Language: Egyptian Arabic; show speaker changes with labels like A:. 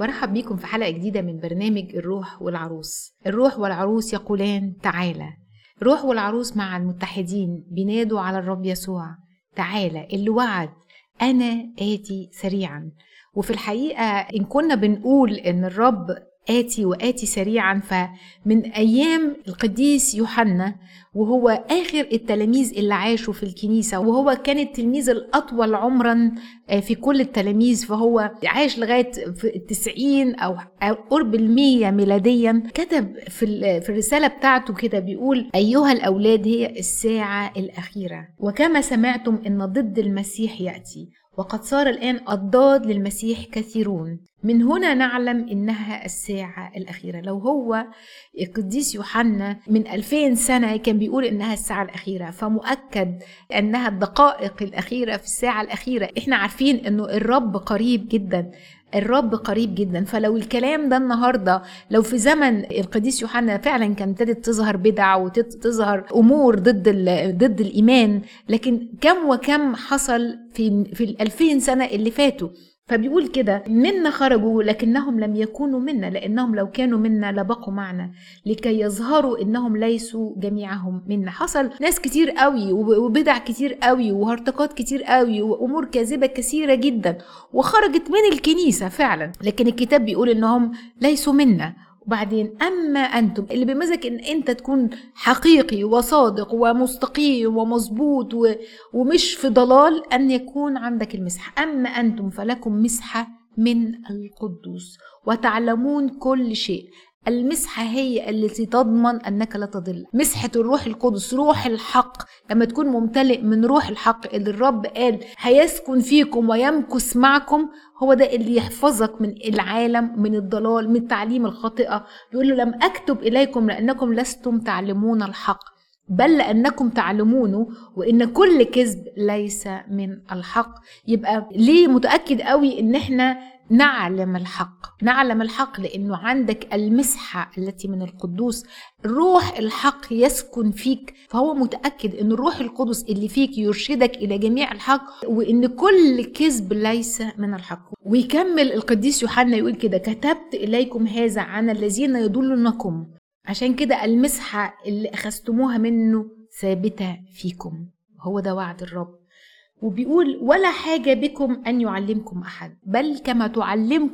A: برحب بيكم في حلقة جديدة من برنامج الروح والعروس الروح والعروس يقولان تعالى الروح والعروس مع المتحدين بينادوا على الرب يسوع تعالى اللي وعد أنا آتي سريعا وفي الحقيقة إن كنا بنقول إن الرب آتي وآتي سريعا فمن أيام القديس يوحنا وهو آخر التلاميذ اللي عاشوا في الكنيسة وهو كان التلميذ الأطول عمرا في كل التلاميذ فهو عاش لغاية في التسعين أو قرب المية ميلاديا كتب في, في الرسالة بتاعته كده بيقول أيها الأولاد هي الساعة الأخيرة وكما سمعتم إن ضد المسيح يأتي وقد صار الآن الضاد للمسيح كثيرون من هنا نعلم إنها الساعة الأخيرة لو هو القديس يوحنا من ألفين سنة كان بيقول إنها الساعة الأخيرة فمؤكد أنها الدقائق الأخيرة في الساعة الأخيرة إحنا عارفين إنه الرب قريب جدا الرب قريب جدا فلو الكلام ده النهارده لو في زمن القديس يوحنا فعلا كانت ابتدت تظهر بدع وتظهر امور ضد ضد الايمان لكن كم وكم حصل في في الألفين سنه اللي فاتوا فبيقول كده منا خرجوا لكنهم لم يكونوا منا لانهم لو كانوا منا لبقوا معنا لكي يظهروا انهم ليسوا جميعهم منا حصل ناس كتير قوي وبدع كتير قوي وهرطقات كتير قوي وامور كاذبه كثيره جدا وخرجت من الكنيسه فعلا لكن الكتاب بيقول انهم ليسوا منا وبعدين اما انتم اللي بيمزك ان انت تكون حقيقي وصادق ومستقيم ومظبوط و... ومش في ضلال ان يكون عندك المسحه اما انتم فلكم مسحه من القدوس وتعلمون كل شيء المسحة هي التي تضمن أنك لا تضل مسحة الروح القدس روح الحق لما تكون ممتلئ من روح الحق اللي الرب قال هيسكن فيكم ويمكث معكم هو ده اللي يحفظك من العالم من الضلال من التعليم الخاطئة بيقول له لم أكتب إليكم لأنكم لستم تعلمون الحق بل لأنكم تعلمونه وإن كل كذب ليس من الحق يبقى ليه متأكد قوي إن إحنا نعلم الحق نعلم الحق لأنه عندك المسحة التي من القدوس روح الحق يسكن فيك فهو متأكد أن الروح القدس اللي فيك يرشدك إلى جميع الحق وأن كل كذب ليس من الحق ويكمل القديس يوحنا يقول كده كتبت إليكم هذا عن الذين يضلونكم عشان كده المسحة اللي أخذتموها منه ثابتة فيكم هو ده وعد الرب وبيقول ولا حاجة بكم أن يعلمكم أحد بل كما تعلمكم